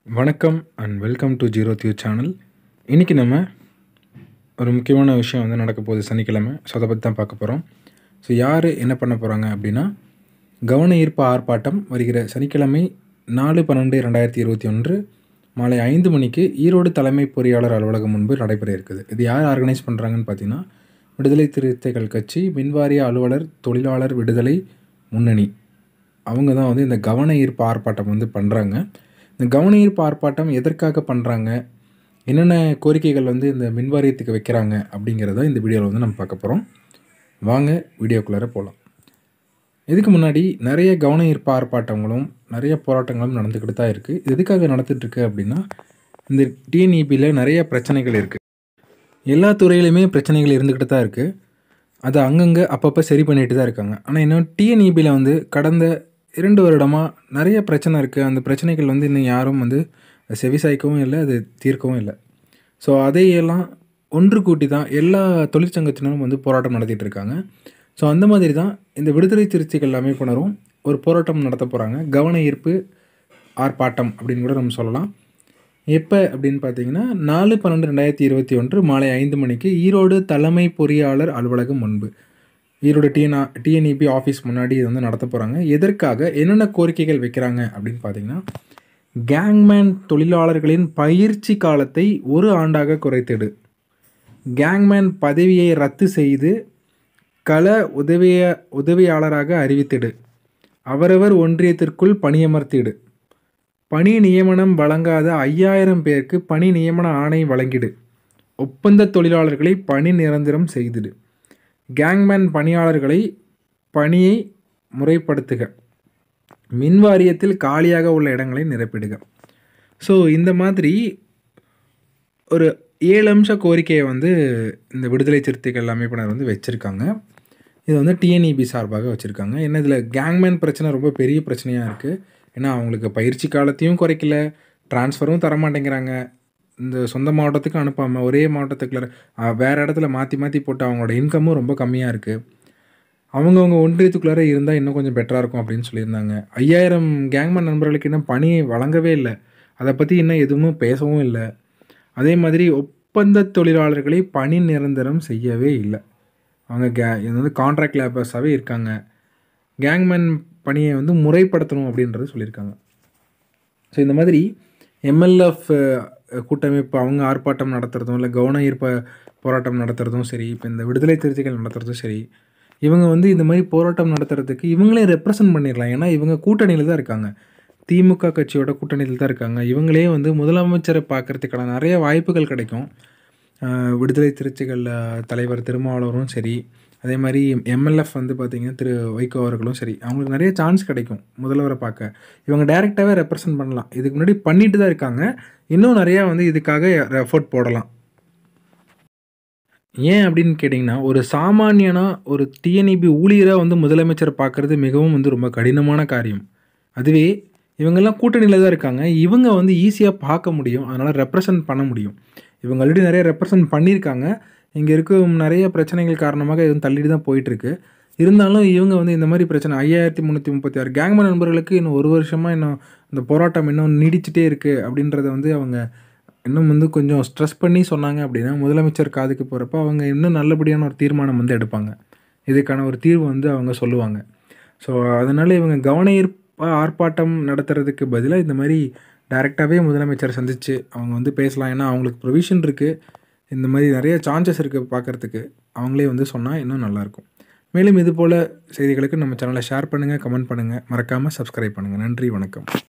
வணக்கம் and welcome to zero தியூ channel இன்றைக்கி நம்ம ஒரு முக்கியமான விஷயம் வந்து நடக்க போகுது சனிக்கிழமை ஸோ அதை பற்றி தான் பார்க்க போகிறோம் ஸோ யார் என்ன பண்ண போகிறாங்க அப்படின்னா கவன ஈர்ப்பு ஆர்ப்பாட்டம் வருகிற சனிக்கிழமை நாலு பன்னெண்டு ரெண்டாயிரத்தி இருபத்தி ஒன்று மாலை ஐந்து மணிக்கு ஈரோடு தலைமை பொறியாளர் அலுவலகம் முன்பு நடைபெற இருக்குது இது யார் ஆர்கனைஸ் பண்ணுறாங்கன்னு பார்த்தீங்கன்னா விடுதலை திருத்தைகள் கட்சி மின்வாரிய அலுவலர் தொழிலாளர் விடுதலை முன்னணி அவங்க தான் வந்து இந்த கவன ஈர்ப்பு ஆர்ப்பாட்டம் வந்து பண்ணுறாங்க இந்த கவன ஈர்ப்பு ஆர்ப்பாட்டம் எதற்காக பண்ணுறாங்க என்னென்ன கோரிக்கைகள் வந்து இந்த மின்வாரியத்துக்கு வைக்கிறாங்க அப்படிங்கிறத இந்த வீடியோவில் வந்து நம்ம பார்க்க போகிறோம் வாங்க வீடியோக்குள்ளார போகலாம் இதுக்கு முன்னாடி நிறைய கவன ஈர்ப்பு ஆர்ப்பாட்டங்களும் நிறைய போராட்டங்களும் நடந்துக்கிட்டு தான் இருக்குது இது எதுக்காக நடந்துகிட்ருக்கு அப்படின்னா இந்த டிஎன்இபியில் நிறைய பிரச்சனைகள் இருக்குது எல்லா துறையிலுமே பிரச்சனைகள் இருந்துக்கிட்டு தான் இருக்குது அதை அங்கங்கே அப்பப்போ சரி பண்ணிட்டு தான் இருக்காங்க ஆனால் இன்னும் டிஎன்இபியில் வந்து கடந்த இரண்டு வருடமாக நிறைய பிரச்சனை இருக்குது அந்த பிரச்சனைகள் வந்து இன்னும் யாரும் வந்து செவிசாய்க்கவும் இல்லை அது தீர்க்கவும் இல்லை ஸோ அதையெல்லாம் ஒன்று கூட்டி தான் எல்லா தொழிற்சங்கத்தினரும் வந்து போராட்டம் நடத்திட்டு இருக்காங்க ஸோ அந்த மாதிரி தான் இந்த விடுதலை திருச்சிகள் அமைப்பினரும் ஒரு போராட்டம் நடத்த போகிறாங்க கவன ஈர்ப்பு ஆர்ப்பாட்டம் அப்படின்னு கூட நம்ம சொல்லலாம் எப்போ அப்படின்னு பார்த்தீங்கன்னா நாலு பன்னெண்டு ரெண்டாயிரத்தி இருபத்தி ஒன்று மாலை ஐந்து மணிக்கு ஈரோடு தலைமை பொறியாளர் அலுவலகம் முன்பு ஈரோடு டிஎன்ஆ டிஎன்இபி ஆஃபீஸ் முன்னாடி இது வந்து நடத்த போகிறாங்க எதற்காக என்னென்ன கோரிக்கைகள் வைக்கிறாங்க அப்படின்னு பார்த்தீங்கன்னா கேங்மேன் தொழிலாளர்களின் பயிற்சி காலத்தை ஒரு ஆண்டாக குறைத்திடு கேங்மேன் பதவியை ரத்து செய்து கள உதவிய உதவியாளராக அறிவித்திடு அவரவர் ஒன்றியத்திற்குள் பணியமர்த்திடு பணி நியமனம் வழங்காத ஐயாயிரம் பேருக்கு பணி நியமன ஆணை வழங்கிடு ஒப்பந்த தொழிலாளர்களை பணி நிரந்தரம் செய்திடு கேங்மேன் பணியாளர்களை பணியை முறைப்படுத்துக மின் வாரியத்தில் காலியாக உள்ள இடங்களை நிரப்பிடுக ஸோ இந்த மாதிரி ஒரு ஏழு அம்ச கோரிக்கையை வந்து இந்த விடுதலை சிறுத்தைகள் அமைப்பினர் வந்து வச்சுருக்காங்க இது வந்து டிஎன்இபி சார்பாக வச்சுருக்காங்க ஏன்னா இதில் கேங்மேன் பிரச்சனை ரொம்ப பெரிய பிரச்சனையாக இருக்குது ஏன்னா அவங்களுக்கு பயிற்சி காலத்தையும் குறைக்கல ட்ரான்ஸ்ஃபரும் தர மாட்டேங்கிறாங்க இந்த சொந்த மாவட்டத்துக்கு அனுப்பாமல் ஒரே மாவட்டத்துக்குள்ள வேறு இடத்துல மாற்றி மாற்றி போட்டு அவங்களோட இன்கமும் ரொம்ப கம்மியாக இருக்குது அவங்கவுங்க ஒன்றியத்துக்குள்ளார இருந்தால் இன்னும் கொஞ்சம் பெட்டராக இருக்கும் அப்படின்னு சொல்லியிருந்தாங்க ஐயாயிரம் கேங்மேன் நண்பர்களுக்கு இன்னும் பணி வழங்கவே இல்லை அதை பற்றி இன்னும் எதுவும் பேசவும் இல்லை அதே மாதிரி ஒப்பந்த தொழிலாளர்களை பணி நிரந்தரம் செய்யவே இல்லை அவங்க கே இது வந்து கான்ட்ராக்ட் லேபர்ஸாகவே இருக்காங்க கேங்மேன் பணியை வந்து முறைப்படுத்தணும் அப்படின்றது சொல்லியிருக்காங்க ஸோ இந்த மாதிரி எம்எல்எஃப் கூட்டமைப்பு அவங்க ஆர்ப்பாட்டம் நடத்துகிறதும் இல்லை கவன ஈர்ப்ப போராட்டம் நடத்துகிறதும் சரி இப்போ இந்த விடுதலை திருச்சிகள் நடத்துகிறதும் சரி இவங்க வந்து இந்த மாதிரி போராட்டம் நடத்துறதுக்கு இவங்களே ரெப்ரசன்ட் பண்ணிடலாம் ஏன்னா இவங்க கூட்டணியில் தான் இருக்காங்க திமுக கட்சியோட கூட்டணியில் தான் இருக்காங்க இவங்களே வந்து முதலமைச்சரை பார்க்குறதுக்கான நிறைய வாய்ப்புகள் கிடைக்கும் விடுதலை திருச்சிகளில் தலைவர் திருமாவளவரும் சரி அதே மாதிரி எம்எல்எஃப் வந்து பார்த்திங்கன்னா திரு வைகோ அவர்களும் சரி அவங்களுக்கு நிறைய சான்ஸ் கிடைக்கும் முதல்வரை பார்க்க இவங்க டைரெக்டாகவே ரெப்ரசன்ட் பண்ணலாம் இதுக்கு முன்னாடி பண்ணிட்டு தான் இருக்காங்க இன்னும் நிறையா வந்து இதுக்காக எஃபோர்ட் போடலாம் ஏன் அப்படின்னு கேட்டிங்கன்னா ஒரு சாமானியனாக ஒரு டிஎன்இபி ஊழியராக வந்து முதலமைச்சரை பார்க்குறது மிகவும் வந்து ரொம்ப கடினமான காரியம் அதுவே இவங்கெல்லாம் கூட்டணியில் தான் இருக்காங்க இவங்க வந்து ஈஸியாக பார்க்க முடியும் அதனால் ரெப்ரசன்ட் பண்ண முடியும் இவங்க ஆல்ரெடி நிறைய ரெப்ரசன்ட் பண்ணியிருக்காங்க இங்கே இருக்கும் நிறைய பிரச்சனைகள் காரணமாக இதுவும் தள்ளிட்டு தான் போயிட்டுருக்கு இருந்தாலும் இவங்க வந்து இந்த மாதிரி பிரச்சனை ஐயாயிரத்தி முந்நூற்றி முப்பத்தி ஆறு கேங்மேன் நண்பர்களுக்கு இன்னும் ஒரு வருஷமாக இன்னும் இந்த போராட்டம் இன்னும் நீடிச்சிட்டே இருக்குது அப்படின்றத வந்து அவங்க இன்னும் வந்து கொஞ்சம் ஸ்ட்ரெஸ் பண்ணி சொன்னாங்க அப்படின்னா முதலமைச்சர் காதுக்கு போகிறப்ப அவங்க இன்னும் நல்லபடியான ஒரு தீர்மானம் வந்து எடுப்பாங்க இதுக்கான ஒரு தீர்வு வந்து அவங்க சொல்லுவாங்க ஸோ அதனால் இவங்க கவன ஈர்ப்பு ஆர்ப்பாட்டம் நடத்துறதுக்கு பதிலாக இந்த மாதிரி டைரெக்டாகவே முதலமைச்சரை சந்தித்து அவங்க வந்து பேசலாம் ஏன்னா அவங்களுக்கு ப்ரொவிஷன் இருக்குது இந்த மாதிரி நிறைய சான்சஸ் இருக்குது பார்க்குறதுக்கு அவங்களே வந்து சொன்னால் இன்னும் நல்லாயிருக்கும் மேலும் இது போல் செய்திகளுக்கு நம்ம சேனலை ஷேர் பண்ணுங்கள் கமெண்ட் பண்ணுங்கள் மறக்காமல் சப்ஸ்கிரைப் பண்ணுங்கள் நன்றி வணக்கம்